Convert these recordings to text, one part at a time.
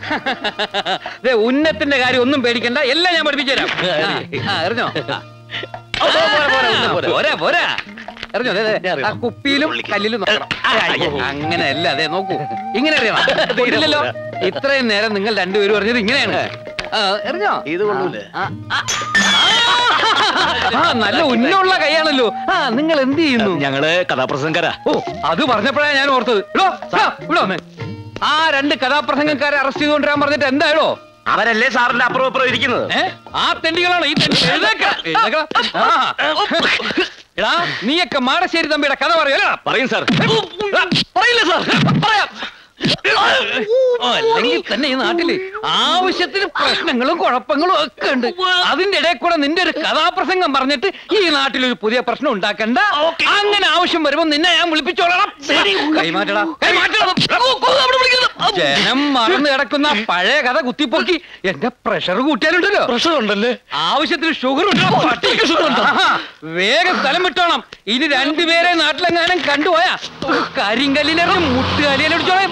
ദേ, ഉന്നത്തിന്റെ കാര്യം ഒന്നും പേടിക്കണ്ട എല്ലാം ഞാൻ പഠിപ്പിച്ചു തരാം ആ, എറിഞ്ഞോ ആ. ഓ, പോരാ, പോരാ, ഉന്നം പോരാ. പോരാ പോരാ എറിഞ്ഞോ ദേ, ദേ, ആ കുപ്പിയിലും കല്ലിലും നോക്കണം അങ്ങനെയല്ല അതെ നോക്കൂ ഇങ്ങനെ അറിയണം കൊണ്ടില്ലല്ലോ ഇത്രയും നേരം നിങ്ങൾ രണ്ടുപേരും പറഞ്ഞത് ഇങ്ങനെയാണ് ആ, എറിഞ്ഞോ ഇത് കൊള്ളൂലേ ആ, ആ, ആ നല്ല ഉന്നുള്ള കൈയാണല്ലോ ആ നിങ്ങൾ എന്ത് ചെയ്യുന്നു ഞങ്ങള് കഥാപ്രസംഗരാ ഓ അത് പറഞ്ഞപ്പോഴാണ് ഞാൻ ഓർത്തത് ഇടോ, ആ, ഇവിടെ വന്നേ. ആ രണ്ട് കഥാപ്രസംഗക്കാരെ അറസ്റ്റ് ചെയ്തുകൊണ്ടിരാൻ പറഞ്ഞിട്ട് എന്തായാലോ അവരല്ലേ സാറിന്റെ അപ്പുറം അപ്പുറം ഇരിക്കുന്നത് ഏ ആ തെണ്ടികളാണ് ഈ തെണ്ടി എഴുന്നേക്ക, എഴുന്നേക്ക. ആ. എടാ നീയൊക്കെ മാടശ്ശേരി തമ്പിയുടെ കഥ പറയല്ലോ പറയും സാർ പറയില്ല സാർ പറയാം അല്ലെങ്കിൽ തന്നെ ഈ നാട്ടില് ആവശ്യത്തിന് പ്രശ്നങ്ങളും കുഴപ്പങ്ങളും ഒക്കെ ഉണ്ട് അതിന്റെ ഇടയിൽ കൂടെ നിന്റെ ഒരു കഥാപ്രസംഗം പറഞ്ഞിട്ട് ഈ നാട്ടിൽ ഒരു പുതിയ പ്രശ്നം ഉണ്ടാക്കണ്ട അങ്ങനെ ആവശ്യം വരുമ്പോ നിന്നെ ഞാൻ വിളിപ്പിച്ചോളണം കൈമാറ്റടാ കൈമാറ്റണം ജനം മറന്നു കിടക്കുന്ന പഴയ കഥ കുത്തിപ്പൊക്കി എന്റെ പ്രഷർ കൂട്ടിയാലുണ്ടല്ലോ പ്രഷർ ഉണ്ടല്ലേ ആവശ്യത്തിന് ഷുഗർ ഉണ്ടോ ആഹാ, വേഗം സ്ഥലം വിട്ടോണം ഇനി രണ്ടുപേരെ നാട്ടിലെങ്ങാനും കണ്ടുപോയാ കരിങ്കല്ലിനെറിഞ്ഞ് മുട്ടുകാലിയിലടിച്ചോളാം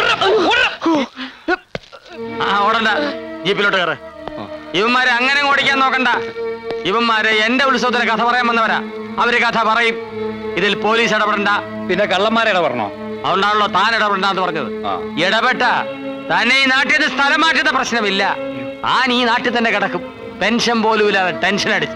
ആ ഓടണ്ട ജീപ്പിലോട്ട് കയറ് ഇവന്മാരെ അങ്ങനെ ഓടിക്കാൻ നോക്കണ്ട ഇവന്മാരെ എന്റെ ഉത്സവത്തിന് കഥ പറയാൻ വന്നവരാ അവര് കഥ പറയും ഇതിൽ പോലീസ് ഇടപെടണ്ട പിന്നെ കള്ളന്മാരെ പറഞ്ഞോ അതുകൊണ്ടാണല്ലോ താൻ ഇടപെടണ്ടെന്ന് പറഞ്ഞത് ആ. ഇടപെട്ട തന്നെ ഈ നാട്ടിൽ നിന്ന് സ്ഥലം മാറ്റുന്ന പ്രശ്നമില്ല ആൻ ഈ നാട്ടിൽ തന്നെ കിടക്കും പെൻഷൻ പോലും ഇല്ലാതെ ടെൻഷൻ അടിച്ച്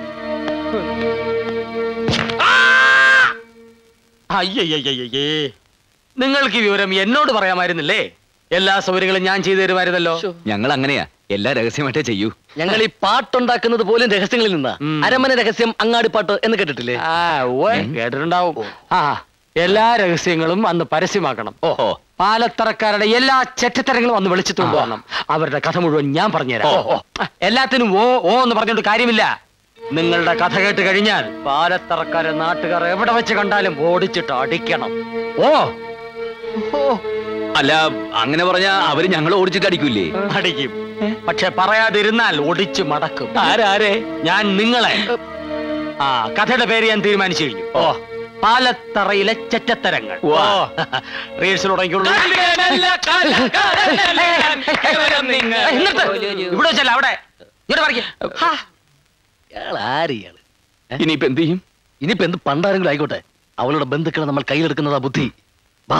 അയ്യയ്യയ്യേ നിങ്ങൾക്ക് ഈ വിവരം എന്നോട് പറയാമായിരുന്നില്ലേ എല്ലാ സൗകര്യങ്ങളും ഞാൻ ചെയ്തു തരുമായിരുന്നല്ലോ ഞങ്ങൾ അങ്ങനെയാ എല്ലാ രഹസ്യമായിട്ടേ ചെയ്യൂ ഞങ്ങൾ ഈ പാട്ടുണ്ടാക്കുന്നത് പോലും രഹസ്യങ്ങളിൽ നിന്നാ ഉം. അരമന രഹസ്യം അങ്ങാടിപ്പാട്ട് എന്ന് കേട്ടിട്ടില്ലേ ആ ഉവ്വ്, കേട്ടിട്ടുണ്ടാവും ആ എല്ലാ രഹസ്യങ്ങളും അന്ന് പരസ്യമാക്കണം ഓഹോ പാലത്തറക്കാരുടെ എല്ലാ ചെറ്റത്തരങ്ങളും അന്ന് വിളിച്ചിട്ട് കൊണ്ടുവരണം അവരുടെ കഥ മുഴുവൻ ഞാൻ പറഞ്ഞുതരാം ആ, എല്ലാത്തിനും ഓ ഓ എന്ന് പറഞ്ഞോണ്ട് കാര്യമില്ല നിങ്ങളുടെ കഥ കേട്ട് കഴിഞ്ഞാൽ പാലത്തറക്കാരെ നാട്ടുകാർ എവിടെ വെച്ച് കണ്ടാലും ഓടിച്ചിട്ട് അടിക്കണം ഓ അല്ല അങ്ങനെ പറഞ്ഞാ അവര് ഞങ്ങൾ ഓടിച്ചിട്ട് അടിക്കൂലേ അടിക്കും പക്ഷെ പറയാതിരുന്നാൽ ഒടിച്ചു മടക്കും ആരാരെ ഞാൻ നിങ്ങളെ ആ കഥയുടെ പേര് ഞാൻ തീരുമാനിച്ചു കഴിഞ്ഞു ഓ പാലത്തറയിലെ ചെറ്റത്തരങ്ങൾ ഓ റീൽസിൽ തുടങ്ങിയുള്ളൂ ഇവിടെ വെച്ചല്ല അവിടെ ഇവിടെ പറിക്ക്. ഹാ. ഇയാൾ ആര് ഇയാള് ഇനിയിപ്പോ എന്ത് ചെയ്യും ഇനിയിപ്പോ എന്ത് പണ്ടാരെങ്കിലും ആയിക്കോട്ടെ അവളുടെ ബന്ധുക്കളെ നമ്മൾ കയ്യിലെടുക്കുന്നതാ ബുദ്ധി വാ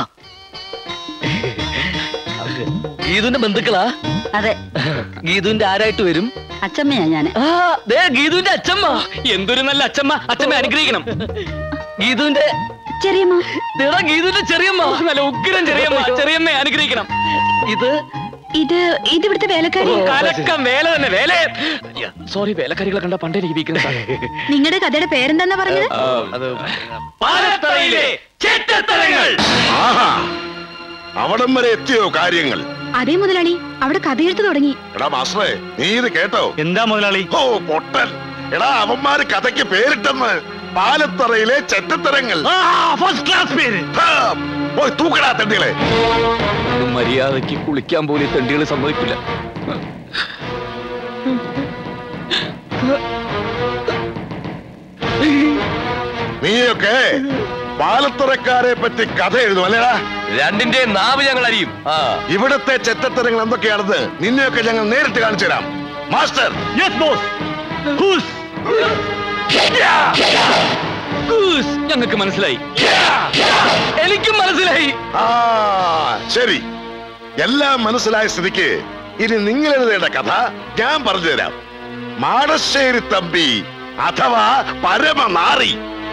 ഗീതുവിന്റെ ബന്ധുക്കളാ അതെ ഗീതുവിന്റെ ആരായിട്ട് വരും അച്ചമ്മയാ ഞാന് ആ ദേ ഗീതുവിന്റെ അച്ഛമ്മ എന്തൊരു നല്ല അച്ഛമ്മ അച്ഛമ്മ അനുഗ്രഹിക്കണം ഗീതുവിന്റെ ചെറിയമ്മ ദേടാ ഗീതുവിന്റെ ചെറിയമ്മ നല്ല ഉഗ്രം ചെറിയമ്മ ചെറിയമ്മ അനുഗ്രഹിക്കണം ഇത് ഇത് ഇത് ഇവിടുത്തെ വേലക്കാരി കലക്കം വേല തന്നെ വേല സോറി വേലക്കാരികളെ കണ്ട പണ്ടേ എനിക്ക് വീക്കുന്നത് നിങ്ങളുടെ കഥയുടെ പേരെന്താ പറഞ്ഞത് അത് പാലത്തറയിലെ ചെറ്റത്തരങ്ങൾ ആഹാ അവിടം വരെ എത്തിയോ കാര്യങ്ങൾ അതേ മുതലാളി അവിടെ കഥയെടുത്ത് തുടങ്ങി എടാ മാസ്റ്ററെ നീ ഇത് കേട്ടോ എന്താ മുതലാളി ഓ പൊട്ടൻ എടാ അവന്മാര് കഥയ്ക്ക് പേരിട്ടെന്ന് പാലത്തറയിലെ ചെറ്റത്തരങ്ങൾ ഫസ്റ്റ് ക്ലാസ് പേര് ഹാ, പോയി തൂക്കടാ തെണ്ടികളെ ഇത് മര്യാദക്ക് കുളിക്കാൻ പോലും തെണ്ടികൾ സമ്മതിക്കില്ല നീയൊക്കെ പാലത്തറക്കാരെ പറ്റി കഥ എഴുതും അല്ലേടാ രണ്ടിന്റെ നാവ് ഞങ്ങൾ അറിയും ആ ഇവിടുത്തെ ചെറ്റത്തരങ്ങൾ എന്തൊക്കെയാണെന്ന് നിന്നെയൊക്കെ ഞങ്ങൾ നേരിട്ട് കാണിച്ചു തരാം മാസ്റ്റർ യെസ് ബോസ് ഹൂസ് ഞങ്ങൾക്ക് മനസ്സിലായി എനിക്കും മനസ്സിലായി ആ ശരി എല്ലാം മനസ്സിലായ സ്ഥിതിക്ക് ഇനി നിങ്ങൾ എഴുതേണ്ട കഥ ഞാൻ പറഞ്ഞു തരാം മാടശ്ശേരി തമ്പി അഥവാ പരമനാറി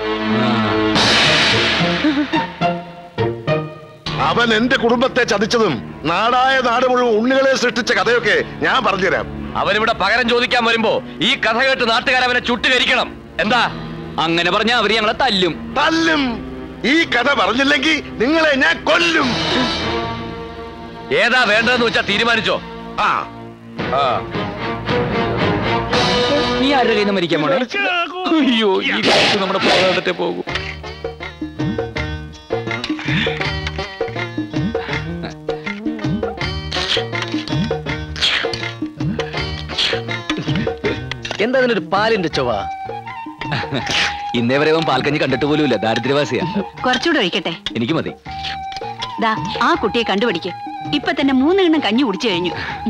അവൻ എന്റെ കുടുംബത്തെ ചതിച്ചതും നാടായ നാട് മുഴുവൻ ഉണ്ണികളെ സൃഷ്ടിച്ച കഥയൊക്കെ ഞാൻ പറഞ്ഞുതരാം അവനിവിടെ പകരം ചോദിക്കാൻ വരുമ്പോ ഈ കഥ കേട്ട് നാട്ടുകാരവനെ ചുട്ടുകരിക്കണം എന്താ അങ്ങനെ പറഞ്ഞാ അവര് ഞങ്ങളെ തല്ലും തല്ലും ഈ കഥ പറഞ്ഞില്ലെങ്കിൽ നിങ്ങളെ ഞാൻ കൊല്ലും ഏതാ വേണ്ടതെന്ന് വെച്ചാ തീരുമാനിച്ചോ ആ നീ ആരുടെ കയ്യിൽ നിന്ന് മരിക്കാൻ പോണേ അയ്യോ ഈ കാലത്ത് നമ്മുടെ പോകാതെ പോകും എന്താ ഇതിനൊരു പാലിന്റെ ചൊവ്വ ഇന്നേ വരെ അവൻ പാൽക്കഞ്ഞി കണ്ടിട്ട് പോലും ഇല്ല ദാരിദ്ര്യവാസിയാ കുറച്ചുകൂടെ ഒഴിക്കട്ടെ എനിക്ക് മതി ദാ ആ കുട്ടിയെ കണ്ടുപിടിക്ക് ഇപ്പൊ തന്നെ മൂന്നെണ്ണം കഞ്ഞി കുടിച്ചു കഴിഞ്ഞു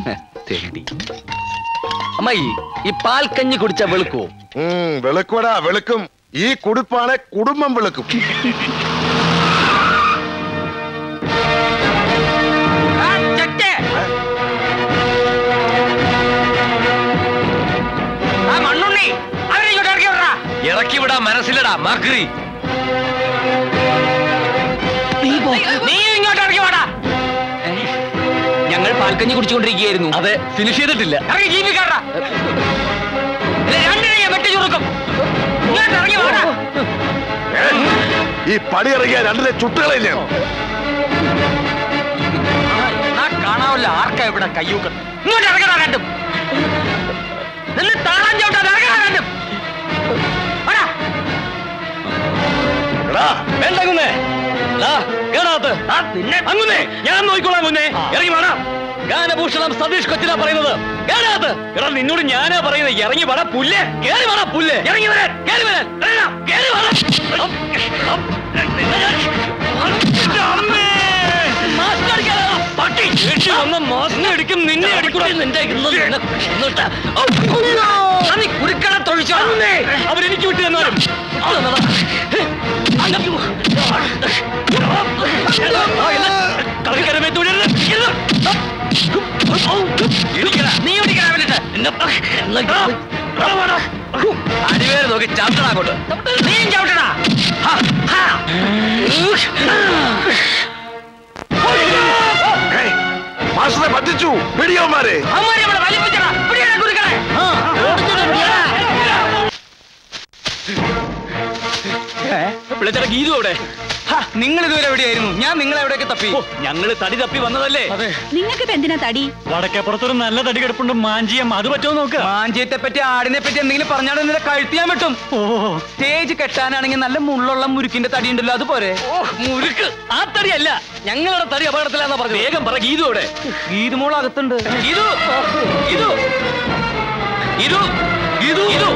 അമ്മായി ഈ പാൽക്കഞ്ഞി കുടിച്ച വെളുക്കുവോ ഉം, വെളുക്കുവടാ വെളുക്കും ഈ കുടുപ്പാണ് കുടുംബം വെളുക്കും മണ്ണുണ്ണി അവരെ ഇങ്ങോട്ട് ഇറക്കി വിടറാ ഇറക്കി വിടാ മനസ്സിലടാ മാക്രി നീ ഇങ്ങോട്ട് ഇറക്കി വാടാ ഞങ്ങൾ പാൽക്കഞ്ഞി കുടിച്ചുകൊണ്ടിരിക്കുകയായിരുന്നു അതെ ഫിനിഷ് ചെയ്തിട്ടില്ല ഇറങ്ങി ജീവിക്കാടാ രണ്ടിനെ വെട്ടി ചുരുക്കും ഇങ്ങോട്ട് ഇറങ്ങി വാടാ ഈ പടി ഇറങ്ങിയ രണ്ടിനെ ചുട്ടുകളില്ല എന്നാ കാണാവല്ല ആർക്കാ ഇവിടെ കയ്യൂക്കം ഇങ്ങോട്ട് ഇറങ്ങണ രണ്ടും നിന്ന് താളം ചവിട്ടാൻ ഇറങ്ങണ രണ്ടും വാടാ. എടാ വേണ്ട കുന്നേ കേടാത്ത് ആ, നിന്നെ അങ്ങുന്നേ ഞാൻ നോക്കിക്കോളാം കുന്നേ ഇറങ്ങി വേണം ഗാനഭൂഷണം സതീഷ് കൊച്ചിനാ പറയുന്നത് കേടാത്ത് എടാ നിന്നോട് ഞാനാ പറയുന്നത് ഇറങ്ങി വേണം പുല്ല് കേറി വേണം പുല്ല് ഇറങ്ങി വരാൻ കേറി വരാൻ എടാ, കേറി വേണം അമ്മേ! മാസ്ക് അടിക്കാതെ, പട്ടി ചേച്ചി വന്ന മാസ്ക് അടിക്കും നിന്നെ അടിക്കൂടാ നിന്റെ നീ കുരുക്കട തൊഴിച്ചോ അവരെനിക്ക് വിട്ടു തന്നാലും കളിക്കരമേ തുടരുത് നീ ഓടിക്കണ അവനിട്ട് അടിവേര് നോക്കി ചാത്തടാ അങ്ങോട്ട് നീയും ചവിട്ടടാ ഏയ്, മാസ്റ്ററെ പറ്റിച്ചു പിടിയോമാരെ അമ്മാരി നമ്മളെ വലിപ്പിച്ചടാ പിടിയടാ കുരുക്കണേ വിളിച്ചട ഗീതു അവിടെ നിങ്ങൾ ഇതുവരെ എവിടെയായിരുന്നു ഞാൻ നിങ്ങളെ എവിടെയൊക്കെ തപ്പി ഞങ്ങള് തടി തപ്പി വന്നതല്ലേ നിങ്ങൾക്ക് ഇപ്പൊ എന്തിനാ തടി വടക്കേപ്പുറത്തൊരു നല്ല തടി കിടപ്പുണ്ട് മാഞ്ചിയം അത് പറ്റുമോ നോക്ക് മാഞ്ചിയത്തെ പറ്റി ആടിനെ പറ്റി എന്തെങ്കിലും പറഞ്ഞാൽ നിന്നെ കഴുത്തിയാൻ പറ്റും സ്റ്റേജ് കെട്ടാനാണെങ്കിൽ നല്ല മുള്ളുള്ള മുരുക്കിന്റെ തടി ഉണ്ടല്ലോ അത് പോരെ മുരുക്ക് ആ തടിയല്ല ഞങ്ങളുടെ തടി അപകടത്തിലാന്നാ പറഞ്ഞത് വേഗം പറ ഗീതു അവിടെ ഗീതുമോൾ അകത്തുണ്ട് ഗീതു ഗീതു ഗീതു ഗീതു ഗീതു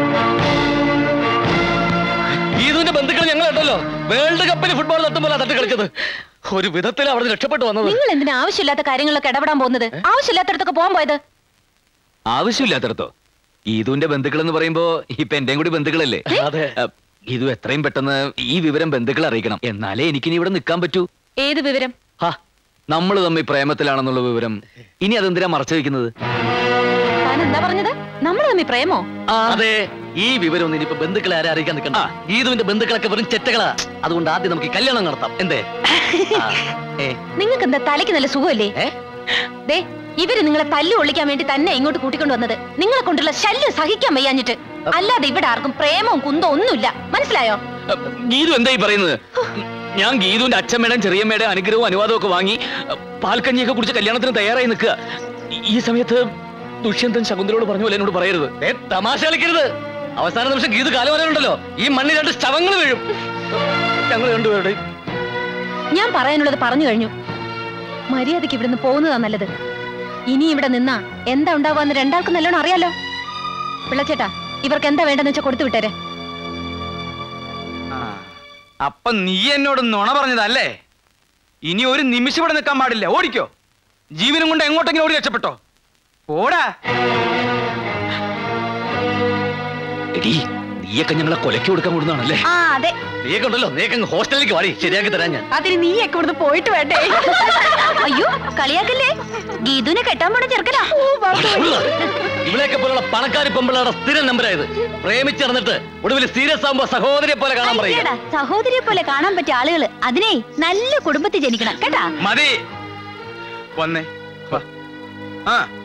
ഗീതുവിന്റെ ബന്ധുക്കൾ ഞങ്ങൾ ഉണ്ടല്ലോ വേൾഡ് കപ്പിന് ഫുട്ബോൾ തട്ടുമ്പോൾ തട്ട് കളിച്ചത് ഒരു വിധത്തിൽ അവിടെ രക്ഷപ്പെട്ടു വന്നത് നിങ്ങൾ എന്തിനാ ആവശ്യമില്ലാത്ത കാര്യങ്ങളൊക്കെ ഇടപെടാൻ പോകുന്നത് ആവശ്യമില്ലാത്തടത്തൊക്കെ പോകാൻ പോയത് ആവശ്യമില്ലാത്തടത്തോ ഗീതുവിന്റെ ബന്ധുക്കൾ എന്ന് പറയുമ്പോ ഇപ്പൊ എന്റെയും കൂടി ബന്ധുക്കളല്ലേ അതെ അഹ്, ഗീതു എത്രയും പെട്ടെന്ന് ഈ വിവരം ബന്ധുക്കളെ അറിയിക്കണം എന്നാലേ എനിക്കിനി ഇവിടെ നിൽക്കാൻ പറ്റൂ ഏത് വിവരം ഹാ നമ്മൾ തമ്മിൽ പ്രേമത്തിലാണെന്നുള്ള വിവരം ഇനി അതെന്തിനാ മറച്ചു വെക്കുന്നത് താൻ എന്താ പറഞ്ഞത് നമ്മൾ തമ്മിൽ പ്രേമോ അതെ ഈ വിവരം ഒന്നും ഇനിയിപ്പോ ബന്ധുക്കളെ ആരെ അറിയിക്കാൻ നിൽക്കണ്ട ഗീതുവിന്റെ ബന്ധുക്കളൊക്കെ വെറും ചെറ്റകളാ അതുകൊണ്ട് ആദ്യം നമുക്ക് ഈ കല്യാണം നടത്താം എന്തേ ആ, ഏ, നിങ്ങൾക്ക് എന്താ തലയ്ക്ക് നല്ല സുഖമല്ലേ ഏ? ദേ ഇവര് നിങ്ങളെ തല്ലു ഒളിക്കാൻ വേണ്ടി തന്നെ ഇങ്ങോട്ട് കൂട്ടിക്കൊണ്ട് വന്നത് നിങ്ങളെ കൊണ്ടുള്ള ശല്യം സഹിക്കാൻ വയ്യാഞ്ഞിട്ട് അല്ലാതെ ഇവിടെ ആർക്കും പ്രേമവും കുന്തവും ഒന്നുമില്ല മനസ്സിലായോ അഹ്, ഗീതു എന്തായി പറയുന്നത് ഞാൻ ഗീതുവിന്റെ അച്ഛമ്മയുടെയും ചെറിയമ്മയുടെയും അനുഗ്രഹവും അനുവാദവും ഒക്കെ വാങ്ങി അഹ്, പാൽക്കഞ്ഞിയൊക്കെ കുടിച്ച് കല്യാണത്തിന് തയ്യാറായി നിൽക്കുക ഈ സമയത്ത് ദുഷ്യന്തൻ ശകുന്തലോട് പറഞ്ഞ പോലെ എന്നോട് പറയരുത് ഏ, തമാശ കളിക്കരുത് അവസാന നിമിഷം ഗീതു കാലം വരാനുണ്ടല്ലോ ഈ മണ്ണിൽ രണ്ട് ശവങ്ങൾ വീഴും ഞങ്ങൾ രണ്ടുപേരുടെ ഞാൻ പറയാനുള്ളത് പറഞ്ഞു കഴിഞ്ഞു മര്യാദയ്ക്ക് ഇവിടുന്ന് പോകുന്നതാ നല്ലത് ഇനി ഇവിടെ നിന്നാ എന്താ ഉണ്ടാവാന്ന് രണ്ടാൾക്കും നല്ലോണം അറിയാലോ പിള്ളച്ചേട്ടാ ഇവർക്ക് എന്താ വേണ്ടെന്ന് വെച്ചാൽ കൊടുത്തു വിട്ടേരെ അപ്പൊ നീ എന്നോട് നുണ പറഞ്ഞതല്ലേ ഇനി ഒരു നിമിഷം ഇവിടെ നിൽക്കാൻ പാടില്ല ഓടിക്കോ ജീവനും കൊണ്ട് എങ്ങോട്ടെങ്കിലും ഓടി രക്ഷപ്പെട്ടോ ഓടാ എടീ നീയൊക്കെ ഞങ്ങളെ കൊലക്കി കൊടുക്കാൻ കൂടുന്നതാണല്ലേ ആ അതെ നീയൊക്കെ ഉണ്ടല്ലോ നീയൊക്കെ ഹോസ്റ്റലിലേക്ക് വാടി ശരിയാക്കി തരാൻ ഞാൻ അതിന് നീയൊക്കെ ഇവിടുന്ന് പോയിട്ട് വേണ്ടേ അയ്യോ കളിയാക്കല്ലേ ഗീതുവിനെ കെട്ടാൻ പോണ ചെറുക്കനാ ഇവിടെയൊക്കെ പോലുള്ള പണക്കാരി പെമ്പിളയുടെ സ്ഥിരം നമ്പരായത് പ്രേമിച്ച് നടന്നിട്ട് ഒടുവിൽ സീരിയസ് ആകുമ്പോ സഹോദരിയെ പോലെ കാണാൻ പറയും അയ്യടാ, സഹോദരിയെ പോലെ കാണാൻ പറ്റിയ ആളുകള് അതിനെ നല്ല കുടുംബത്തിൽ ജനിക്കണം കേട്ടാ മതി വന്നേ വാ. ആ